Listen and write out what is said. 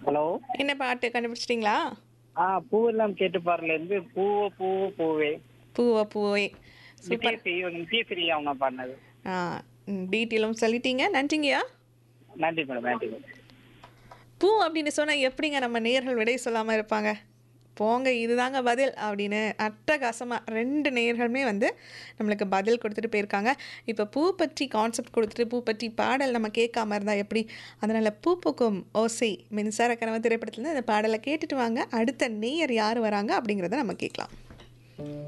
hello என்ன பாட்டு கண்டுபிடிச்சிட்டிங்களா ஆ பூவெல்லாம் கேட்டு பாருல இருந்து பூவோ பூவோ பூவே பூவா பூவே சூப்பர் நித்யஸ்ரீ நித்யஸ்ரீ அவங்க பாடினது ஆ டீட்டெயிலும் சொல்லிட்டீங்க நன்றிங்கய்யா நன்றி மேடம் நன்றி மேடம் பூ அப்படின்னு சொன்னால் எப்படிங்க நம்ம நேர்கள் விடை சொல்லாமல் இருப்பாங்க போங்க இதுதாங்க பதில் அப்படின்னு அட்டகாசமாக ரெண்டு நேர்களுமே வந்து நம்மளுக்கு பதில் கொடுத்துட்டு போயிருக்காங்க இப்போ பூ பற்றி கான்செப்ட் கொடுத்துட்டு பூ பற்றி பாடல் நம்ம கேட்காம இருந்தால் எப்படி அதனால் பூ பூக்கும் ஓசை மின்சார கனவு திரைப்படத்துலேருந்து அந்த பாடலை கேட்டுட்டு வாங்க அடுத்த நேயர் யார் வராங்க அப்படிங்கிறத நம்ம கேட்கலாம்